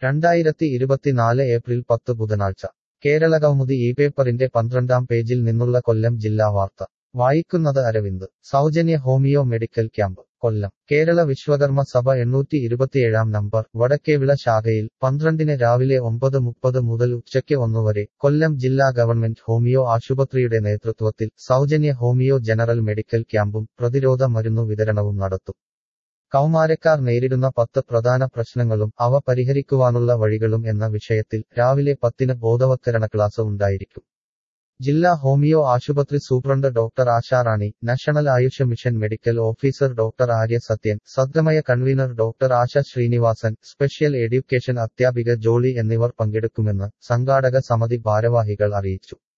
രണ്ടായിരത്തി ഇരുപത്തിനാല് ഏപ്രിൽ പത്ത് ബുധനാഴ്ച കേരളകൗമുദി ഈ പേപ്പറിന്റെ പന്ത്രണ്ടാം പേജിൽ നിന്നുള്ള കൊല്ലം ജില്ലാ വാർത്ത വായിക്കുന്നത് അരവിന്ദ് സൗജന്യ homeo medical camp Kollam Kerala Vishwakarma Sabha എണ്ണൂറ്റി ഇരുപത്തിയേഴാം നമ്പർ വടക്കേവിള ശാഖയിൽ പന്ത്രണ്ടിന് രാവിലെ ഒമ്പത് മുപ്പത് മുതൽ ഉച്ചയ്ക്ക് ഒന്നുവരെ കൊല്ലം ജില്ലാ ഗവൺമെന്റ് ഹോമിയോ ആശുപത്രിയുടെ നേതൃത്വത്തിൽ സൗജന്യ ഹോമിയോ ജനറൽ മെഡിക്കൽ ക്യാമ്പും പ്രതിരോധ മരുന്നു വിതരണവും നടത്തും കൗമാരക്കാർ നേരിടുന്ന പത്ത് പ്രധാന പ്രശ്നങ്ങളും അവ പരിഹരിക്കുവാനുള്ള വഴികളും എന്ന വിഷയത്തിൽ രാവിലെ പത്തിന് ബോധവത്കരണ ക്ലാസ് ഉണ്ടായിരിക്കും ജില്ലാ ഹോമിയോ ആശുപത്രി superintendent doctor Asharani national AYUSH mission medical officer doctor Arya Sathyan Sadgamaya convener doctor Asha Srinivasan special education അധ്യാപിക ജോളി എന്നിവർ പങ്കെടുക്കുമെന്ന് സംഘാടക സമിതി ഭാരവാഹികൾ അറിയിച്ചു